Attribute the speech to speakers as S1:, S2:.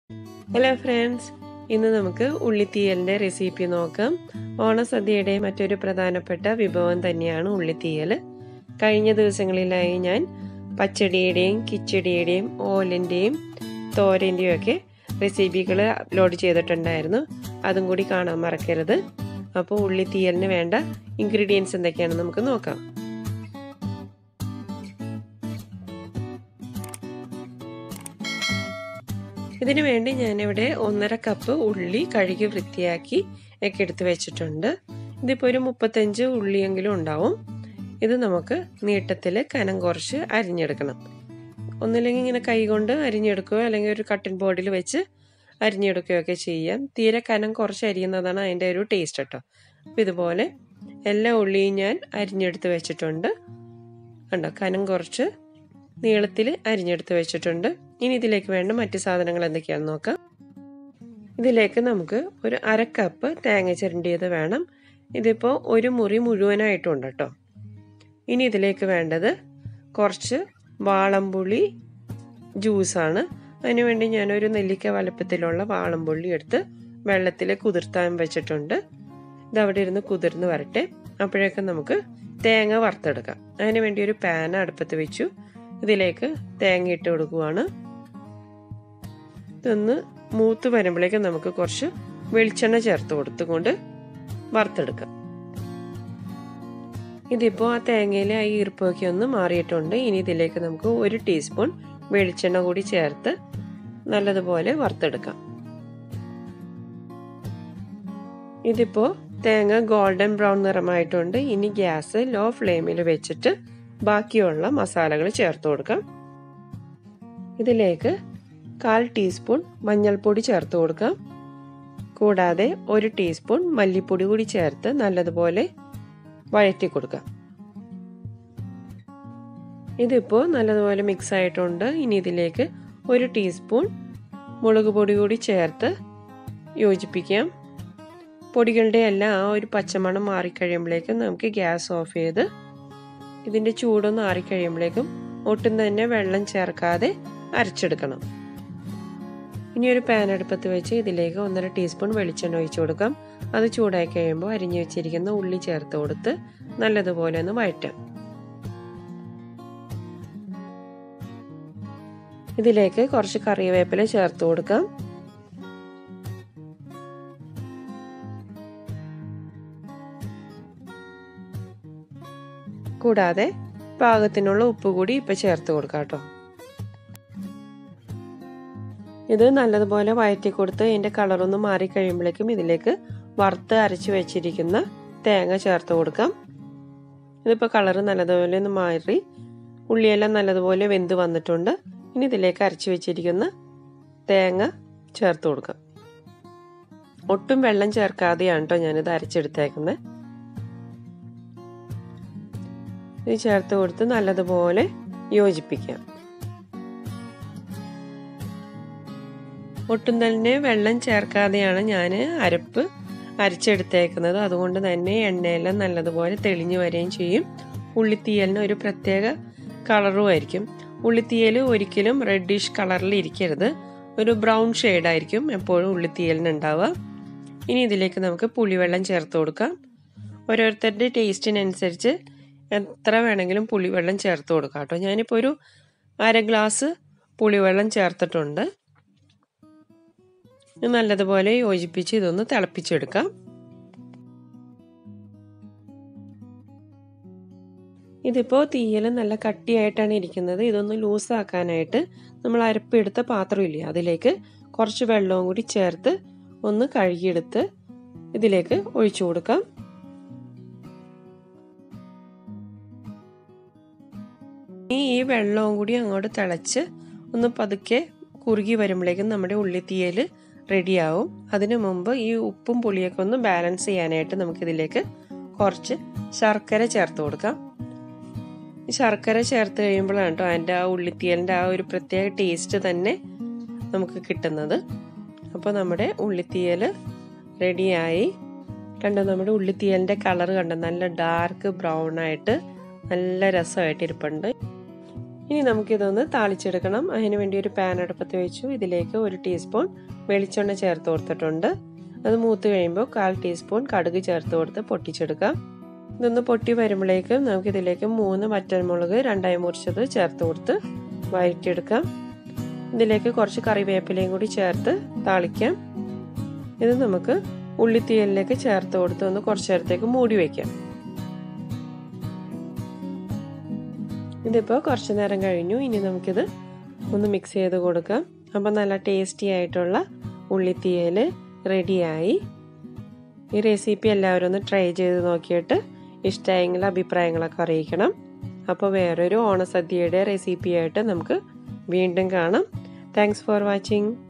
S1: hello friends ഇന്ന് നമുക്ക് ഉള്ളിത്തീയലിൻ്റെ recipe നോക്കാം ഓണസദ്യയുടെ മറ്റൊരു പ്രധാനപ്പെട്ട വിഭവം തന്നെയാണ് ഉള്ളിത്തീയൽ കഴിഞ്ഞ ദിവസങ്ങളിലായി ഞാൻ പച്ചടിയുടെയും കിച്ചടിയുടെയും ഓലിൻ്റെയും തോരൻ്റെയും ഒക്കെ റെസിപ്പികൾ അപ്ലോഡ് ചെയ്തിട്ടുണ്ടായിരുന്നു അതും കൂടി കാണാൻ മറക്കരുത് അപ്പോൾ ഉള്ളിത്തീയലിന് വേണ്ട ഇൻഗ്രീഡിയൻസ് എന്തൊക്കെയാണെന്ന് നമുക്ക് നോക്കാം ഇതിനു വേണ്ടി ഞാനിവിടെ ഒന്നര കപ്പ് ഉള്ളി കഴുകി വൃത്തിയാക്കി ഒക്കെ എടുത്ത് വെച്ചിട്ടുണ്ട് ഇതിപ്പോൾ ഒരു മുപ്പത്തഞ്ച് ഉള്ളിയെങ്കിലും ഉണ്ടാവും ഇത് നമുക്ക് നീട്ടത്തിൽ കനം കുറച്ച് അരിഞ്ഞെടുക്കണം ഒന്നില്ലെങ്കിൽ ഇങ്ങനെ കൈകൊണ്ട് അരിഞ്ഞെടുക്കുകയോ അല്ലെങ്കിൽ ഒരു കട്ടിൻ ബോർഡിൽ വെച്ച് അരിഞ്ഞെടുക്കുകയോ ഒക്കെ ചെയ്യാം തീരെ കനം കുറച്ച് അരിയുന്നതാണ് അതിൻ്റെ ഒരു ടേസ്റ്റ് കേട്ടോ അപ്പോൾ ഇതുപോലെ എല്ലാ ഉള്ളിയും ഞാൻ അരിഞ്ഞെടുത്ത് വെച്ചിട്ടുണ്ട് കണ്ടോ കനം കുറച്ച് നീളത്തിൽ അരിഞ്ഞെടുത്ത് വെച്ചിട്ടുണ്ട് ഇനി ഇതിലേക്ക് വേണ്ട മറ്റ് സാധനങ്ങൾ എന്തൊക്കെയാണെന്ന് നോക്കാം ഇതിലേക്ക് നമുക്ക് ഒരു അര കപ്പ് തേങ്ങ ചിരണ്ടിയത് വേണം ഇതിപ്പോൾ ഒരു മുറി മുഴുവനായിട്ടുണ്ട് കേട്ടോ ഇനി ഇതിലേക്ക് വേണ്ടത് കുറച്ച് വാളംപുളി ജ്യൂസാണ് അതിനുവേണ്ടി ഞാനൊരു നെല്ലിക്ക വലുപ്പത്തിലുള്ള വാളംപുള്ളി എടുത്ത് വെള്ളത്തിൽ കുതിർത്താൻ വെച്ചിട്ടുണ്ട് ഇതവിടെ ഇരുന്ന് കുതിർന്ന് വരട്ടെ അപ്പോഴേക്കും നമുക്ക് തേങ്ങ വറുത്തെടുക്കാം അതിന് വേണ്ടി ഒരു പാൻ അടുപ്പത്ത് വെച്ചു ഇതിലേക്ക് തേങ്ങ ഇട്ട് കൊടുക്കുവാണ് ഇതൊന്ന് മൂത്ത് വരുമ്പോഴേക്കും നമുക്ക് കുറച്ച് വെളിച്ചെണ്ണ ചേർത്ത് കൊടുത്തുകൊണ്ട് വറുത്തെടുക്കാം ഇതിപ്പോൾ ആ തേങ്ങയിലെ ആ ഈർപ്പൊക്കെ ഒന്ന് മാറിയിട്ടുണ്ട് ഇനി ഇതിലേക്ക് നമുക്ക് ഒരു ടീസ്പൂൺ വെളിച്ചെണ്ണ കൂടി ചേർത്ത് നല്ലതുപോലെ വറുത്തെടുക്കാം ഇതിപ്പോൾ തേങ്ങ ഗോൾഡൻ ബ്രൗൺ നിറമായിട്ടുണ്ട് ഇനി ഗ്യാസ് ലോ ഫ്ലെയിമിൽ വെച്ചിട്ട് ബാക്കിയുള്ള മസാലകൾ ചേർത്ത് കൊടുക്കാം ഇതിലേക്ക് കാൽ ടീസ്പൂൺ മഞ്ഞൾപ്പൊടി ചേർത്ത് കൊടുക്കാം കൂടാതെ ഒരു ടീസ്പൂൺ മല്ലിപ്പൊടി കൂടി ചേർത്ത് നല്ലതുപോലെ വഴറ്റി കൊടുക്കാം ഇതിപ്പോൾ നല്ലതുപോലെ മിക്സ് ആയിട്ടുണ്ട് ഇനി ഇതിലേക്ക് ഒരു ടീസ്പൂൺ മുളക് പൊടി കൂടി ചേർത്ത് യോജിപ്പിക്കാം പൊടികളുടെ എല്ലാം ആ ഒരു പച്ചമണം മാറിക്കഴിയുമ്പോഴേക്കും നമുക്ക് ഗ്യാസ് ഓഫ് ചെയ്ത് ഇതിൻ്റെ ചൂടൊന്ന് ആറിക്കഴിയുമ്പോഴേക്കും ഒട്ടും തന്നെ വെള്ളം ചേർക്കാതെ അരച്ചെടുക്കണം ഇനി ഒരു പാൻ അടുപ്പത്ത് വെച്ച് ഇതിലേക്ക് ഒന്നര ടീസ്പൂൺ വെളിച്ചെണ്ണ ഒഴിച്ചു കൊടുക്കാം അത് ചൂടായി കഴിയുമ്പോൾ അരിഞ്ഞു വെച്ചിരിക്കുന്ന ഉള്ളി ചേർത്ത് കൊടുത്ത് നല്ലതുപോലെ ഒന്ന് വഴറ്റാം ഇതിലേക്ക് കുറച്ച് കറിവേപ്പില ചേർത്ത് കൊടുക്കാം കൂടാതെ പാകത്തിനുള്ള ഉപ്പ് കൂടി ഇപ്പം ചേർത്ത് കൊടുക്കാം കേട്ടോ ഇത് നല്ലതുപോലെ വഴറ്റി കൊടുത്ത് ഇതിൻ്റെ കളറൊന്ന് മാറിക്കഴിയുമ്പോഴേക്കും ഇതിലേക്ക് വറുത്ത് അരച്ച് വെച്ചിരിക്കുന്ന തേങ്ങ ചേർത്ത് കൊടുക്കാം ഇതിപ്പോൾ കളറ് നല്ലതുപോലെ ഒന്ന് മാറി ഉള്ളിയെല്ലാം നല്ലതുപോലെ വെന്ത് വന്നിട്ടുണ്ട് ഇനി ഇതിലേക്ക് അരച്ച് വെച്ചിരിക്കുന്ന തേങ്ങ ചേർത്ത് കൊടുക്കാം ഒട്ടും വെള്ളം ചേർക്കാതെയാണ് കേട്ടോ ഞാനിത് അരച്ചെടുത്തേക്കുന്നത് ഇത് ചേർത്ത് കൊടുത്ത് നല്ലതുപോലെ യോജിപ്പിക്കാം ഒട്ടും തന്നെ വെള്ളം ചേർക്കാതെയാണ് ഞാൻ അരപ്പ് അരച്ചെടുത്തേക്കുന്നത് അതുകൊണ്ട് തന്നെ എണ്ണയെല്ലാം നല്ലതുപോലെ തെളിഞ്ഞു വരികയും ചെയ്യും ഉള്ളിത്തീയലിന് ഒരു പ്രത്യേക കളറുമായിരിക്കും ഉള്ളിത്തീയൽ ഒരിക്കലും റെഡിഷ് കളറിൽ ഇരിക്കരുത് ഒരു ബ്രൗൺ ഷെയ്ഡായിരിക്കും എപ്പോഴും ഉള്ളിത്തീയലിന് ഉണ്ടാവുക ഇനി ഇതിലേക്ക് നമുക്ക് പുളിവെള്ളം ചേർത്ത് കൊടുക്കാം ഓരോരുത്തരുടെ ടേസ്റ്റിനനുസരിച്ച് എത്ര വേണമെങ്കിലും പുളിവെള്ളം ചേർത്ത് കൊടുക്കാം കേട്ടോ ഞാനിപ്പോൾ ഒരു അര ഗ്ലാസ് പുളിവെള്ളം ചേർത്തിട്ടുണ്ട് നല്ലതുപോലെ യോജിപ്പിച്ച് ഇതൊന്ന് തിളപ്പിച്ചെടുക്കാം ഇതിപ്പോൾ തീയൽ നല്ല കട്ടിയായിട്ടാണ് ഇരിക്കുന്നത് ഇതൊന്ന് ലൂസാക്കാനായിട്ട് നമ്മൾ അരപ്പെടുത്ത പാത്രമില്ലേ അതിലേക്ക് കുറച്ച് വെള്ളവും കൂടി ചേർത്ത് ഒന്ന് കഴുകിയെടുത്ത് ഇതിലേക്ക് ഒഴിച്ചു കൊടുക്കാം ഈ വെള്ളവും കൂടി അങ്ങോട്ട് തിളച്ച് ഒന്ന് പതുക്കെ കുറുകി വരുമ്പോഴേക്കും നമ്മുടെ ഉള്ളിത്തീയൽ റെഡിയാവും അതിനു മുമ്പ് ഈ ഉപ്പും പുളിയൊക്കെ ഒന്ന് ബാലൻസ് ചെയ്യാനായിട്ട് നമുക്കിതിലേക്ക് കുറച്ച് ശർക്കര ചേർത്ത് കൊടുക്കാം ഈ ശർക്കര ചേർത്ത് കഴിയുമ്പോഴാണ് കേട്ടോ അതിൻ്റെ ആ ഉള്ളിത്തീയലിൻ്റെ ആ ഒരു പ്രത്യേക ടേസ്റ്റ് തന്നെ നമുക്ക് കിട്ടുന്നത് അപ്പോൾ നമ്മുടെ ഉള്ളിത്തീയൽ റെഡിയായി കണ്ടോ നമ്മുടെ ഉള്ളിത്തീയലിൻ്റെ കളർ കണ്ടോ നല്ല ഡാർക്ക് ബ്രൗൺ ആയിട്ട് നല്ല രസമായിട്ട് ഇരിപ്പുണ്ട് ഇനി നമുക്കിതൊന്ന് താളിച്ചെടുക്കണം അതിന് വേണ്ടി ഒരു പാൻ അടുപ്പത്ത് വെച്ചു ഇതിലേക്ക് ഒരു ടീസ്പൂൺ വെളിച്ചെണ്ണ ചേർത്ത് കൊടുത്തിട്ടുണ്ട് അത് മൂത്ത് കഴിയുമ്പോൾ കാൽ ടീസ്പൂൺ കടുക് ചേർത്ത് കൊടുത്ത് പൊട്ടിച്ചെടുക്കാം ഇതൊന്ന് പൊട്ടി വരുമ്പോഴേക്ക് നമുക്കിതിലേക്ക് മൂന്ന് വറ്റൽമുളക് രണ്ടായി മുറിച്ചത് ചേർത്ത് കൊടുത്ത് വഴറ്റിയെടുക്കാം ഇതിലേക്ക് കുറച്ച് കറിവേപ്പിലയും കൂടി ചേർത്ത് താളിക്കാം ഇത് നമുക്ക് ഉള്ളിത്തീയലിലേക്ക് ചേർത്ത് കൊടുത്ത് ഒന്ന് കുറച്ച് നേരത്തേക്ക് മൂടി വയ്ക്കാം ഇതിപ്പോൾ കുറച്ച് നേരം കഴിഞ്ഞു ഇനി നമുക്കിത് ഒന്ന് മിക്സ് ചെയ്ത് കൊടുക്കാം അപ്പോൾ നല്ല ടേസ്റ്റി ആയിട്ടുള്ള ഉള്ളിത്തീയൽ റെഡിയായി ഈ റെസിപ്പി എല്ലാവരും ഒന്ന് ട്രൈ ചെയ്ത് നോക്കിയിട്ട് ഇഷ്ടമായെങ്കിൽ അഭിപ്രായങ്ങളൊക്കെ അറിയിക്കണം അപ്പോൾ വേറൊരു ഓണസദ്യയുടെ റെസിപ്പിയായിട്ട് നമുക്ക് വീണ്ടും കാണാം താങ്ക്സ് ഫോർ വാച്ചിങ്